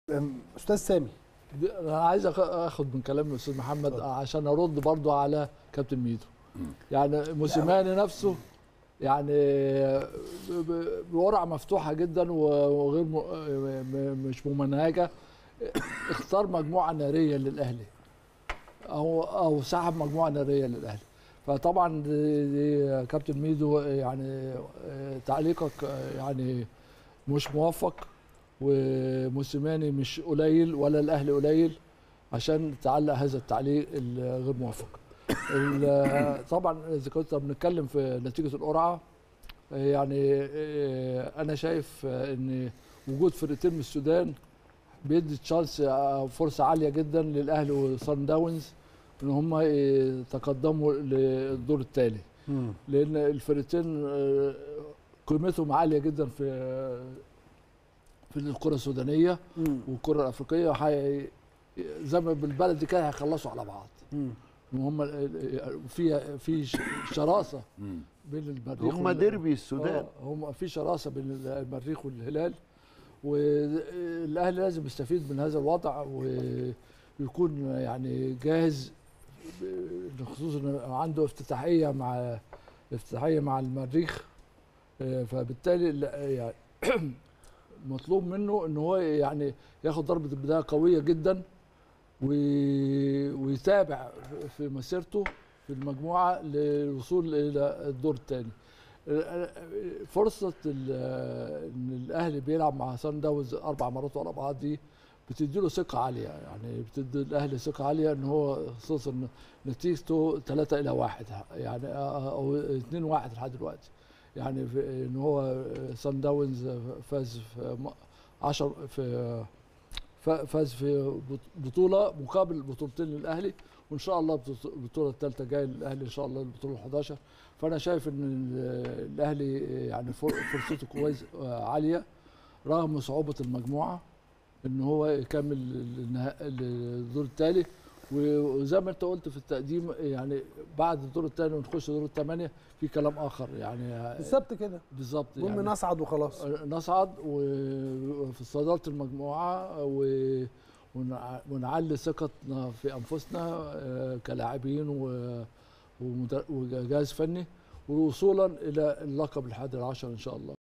استاذ سامي انا عايز أخ- اخد من كلام الاستاذ محمد عشان ارد برضو على كابتن ميدو يعني موسيماني نفسه يعني ب- ب- بورقه مفتوحه جدا وغير م- م- مش ممنهجه اختار مجموعه ناريه للاهلي او او سحب مجموعه ناريه للاهلي فطبعا دي دي كابتن ميدو يعني تعليقك يعني مش موفق وموسيماني مش قليل ولا الاهلي قليل عشان تعلق هذا التعليق الغير موفق ال- طبعا اذا كنت بنتكلم في نتيجه القرعه يعني انا شايف ان وجود فرقتين من السودان بيدي تشانس أو فرصه عاليه جدا للاهلي وصن داونز ان هم يتقدموا للدور التالي لان الفرقتين آه، قيمتهم عاليه جدا في في الكره السودانيه والكره الافريقيه حي... زي ما بالبلدي كده هيخلصوا على بعض وهم في في شراسه بين المريخ هم وال- ديربي السودان آه، هم في شراسه بين المريخ والهلال والاهلي لازم يستفيد من هذا الوضع ويكون يعني جاهز ب- خصوصا إنه عنده افتتاحيه مع افتتاحيه مع المريخ آه، فبالتالي لا- يعني مطلوب منه ان هو يعني ياخد ضربه البدايه قويه جدا وي- ويتابع في مسيرته في المجموعه للوصول الى الدور الثاني فرصه ال- ان الاهلي بيلعب مع سان داونز اربع مرات ورا بعض دي بتدي له ثقه عاليه يعني بتدي الاهلي ثقه عاليه ان هو خصوصا نتيجته 3 الى 1 يعني او 2 1 لحد دلوقتي يعني في ان هو سان داونز فاز في 10 في ف- فاز في بط- بطوله مقابل بطولتين للاهلي وان شاء الله بطولة- البطوله الثالثه جايه للاهلي ان شاء الله البطوله ال 11 فانا شايف ان ال- الاهلي يعني فر- فرصته كويس آه، عاليه رغم صعوبه المجموعه ان هو يكمل النها- الدور الثاني وزي ما انت قلت في التقديم يعني بعد الدور الثاني ونخش دور الثمانيه في كلام اخر يعني بالظبط كده بالظبط المهم يعني نصعد وخلاص نصعد وفي صدارة المجموعة و- ونع- ونعلي ثقتنا في أنفسنا آه، كلاعبين و- ومدر- وجهاز فني ووصولا إلى اللقب الحادي عشر إن شاء الله